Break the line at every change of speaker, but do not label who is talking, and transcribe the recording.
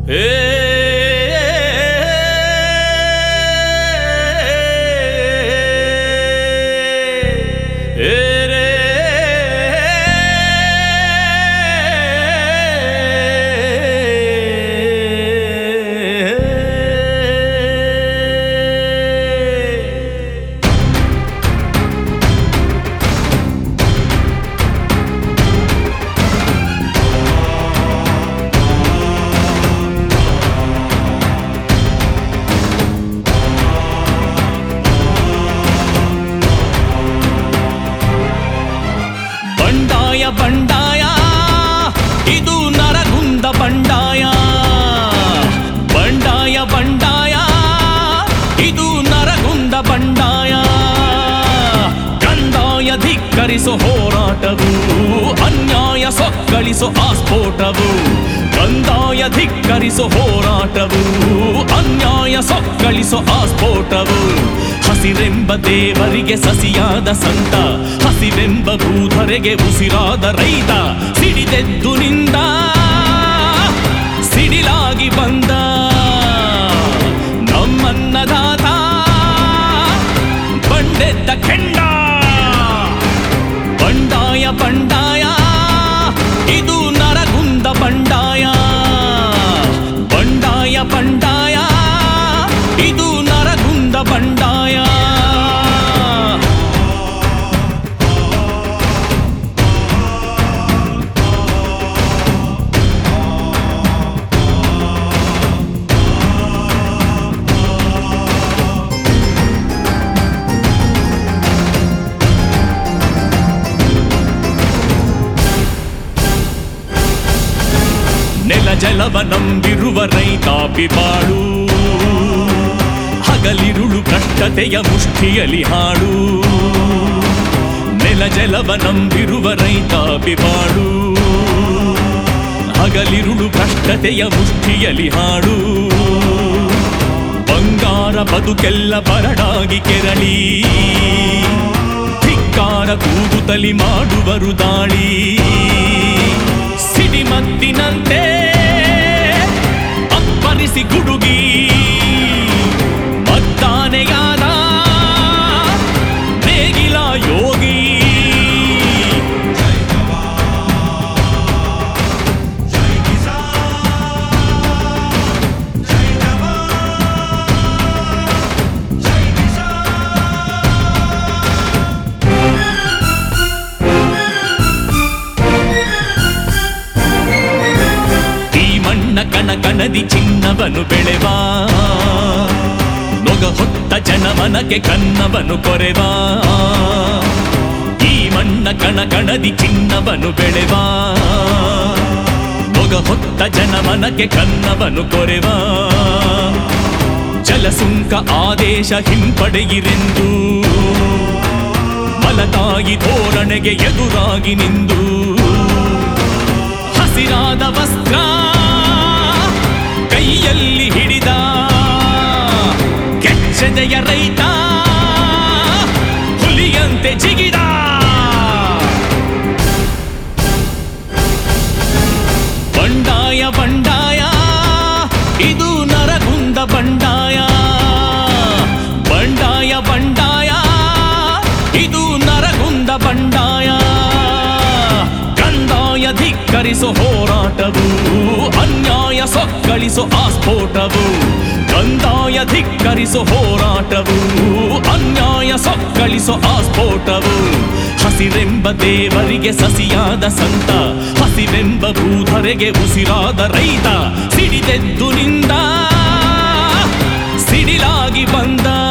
ಬಂಡಾಯ ಬಂಡಾಯ ಇದು ನರಗುಂದ ಬಂಡಾಯ ಬಂಡಾಯ ಬಂಡಾಯ ಇದು ನರಗುಂದ ಬಂಡಾಯ ಕಂದಾಯ ಧಿಕ್ಕರಿಸೋ ಹೋರಾಟವು ಅನ್ಯಾಯ ಸೊಕ್ಕಳಿಸೋ ಆಸ್ಫೋಟವು ಕಂದಾಯ ಧಿಕ್ಕರಿಸೋ ಹೋರಾಟವು ಅನ್ಯಾಯ ಸೊಕ್ಕಳಿಸೋ ಆಸ್ಫೋಟವು ಹಸಿರೆಂಬ ದೇವರಿಗೆ ಸಸಿಯಾದ ಸಂತ ಹಸಿವೆಂಬ ಭೂಧರೆಗೆ ಉಸಿರಾದ ರೈತ ಸಿಡಿದೆದ್ದು ನಿಂದ ಸಿಡಿಲಾಗಿ ಬಂದ ನಮ್ಮನ್ನದಾತ ಬಂಡೆದ್ದ ಕೆಂಡ ಬಂಡಾಯ ಬಂಡಾಯ ಇದು ನರಗುಂದ ಬಂಡಾಯ ಬಂಡಾಯ ಬಂಡಾಯ ಇದು ನರಗುಂದ ಬಂಡಾಯ ನೆಲ ಜಲವ ನಂಬಿರುವ ರೈತಾಪಿ ಬಾಳು ಹಗಲಿರುಳು ಕಷ್ಟತೆಯ ಮುಷ್ಟಿಯಲಿ ಹಾಡು ನೆಲ ಜಲವ ನಂಬಿರುವ ರೈತಾಪಿ ಬಾಳು ಹಗಲಿರುಳು ಕಷ್ಟತೆಯ ಮುಷ್ಟಿಯಲಿ ಹಾಡು ಬಂಗಾರ ಬದುಕೆಲ್ಲ ಬರಡಾಗಿ ಕೆರಳಿ ಧಿಕ್ಕಾರ ಕೂಗುತ್ತಲಿ ಮಾಡುವರು ದಾಳಿ ಸಿಡಿಮದ್ದಿನಂತೆ ಅಪ್ಪರಿಸಿ ಗುಡುಗಿ ಮದ್ದಾನೆಯಾದ ನೇಗಿಲ ಯೋಗಿ ಈ ಮಣ್ಣ ಕಣ ಕಣದಿ ಚಿನ್ನವನು ಬೆಳೆವಾ ನೊಗ ಹೊತ್ತ ಜನಮನಕ್ಕೆ ಕನ್ನವನು ಕೊರೆವಾ ಈ ಮಣ್ಣ ಕಣ ಕಣದಿ ಚಿನ್ನವನು ಬೆಳೆವಾ ನೊಗ ಹೊತ್ತ ಜನಮನಕ್ಕೆ ಕನ್ನವನು ಕೊರೆವಾ ಜಲಸುಂಕ ಆದೇಶ ಹಿಂಪಡೆಯಿರೆಂದು ಮಲತಾಯಿ ಧೋರಣೆಗೆ ಎದುರಾಗಿ ನಿಂದು ಹಸಿರಾದ ವಸ್ತ್ರ ಕೈಯಲ್ಲಿ ಹಿಡಿದ ಕೆಚ್ಚದೆಯ ರೈತ ಹುಲಿಯಂತೆ ಜಿಗಿದ ಬಂಡಾಯ ಬಂಡಾಯ ಇದು ನರಗುಂದ ಬಂಡಾಯ ಬಂಡಾಯ ಬಂಡಾಯ ಇದು ನರಗುಂದ ಬಂಡಾಯ ಕಂದಾಯ ಧಿಕ್ಕರಿಸೋ ಹೋರಾಟವು ಅನ್ಯಾಯ ಸೊಕ್ಕಳಿಸೋ ಆಸ್ಫೋಟವು ಕಂದಾಯ ಧಿಕ್ಕರಿಸೋ ಹೋರಾಟವು ಅನ್ಯಾಯ ಸೊಕ್ಕಳಿಸೋ ಆಸ್ಫೋಟವು ಹಸಿರೆಂಬ ದೇವರಿಗೆ ಸಸಿಯಾದ ಸಂತ ಹಸಿವೆಂಬ ಭೂಧರೆಗೆ ಉಸಿರಾದ ರೈತ ಸಿಡಿದೆದ್ದು ನಿಂದ ಸಿಡಿಲಾಗಿ ಬಂದ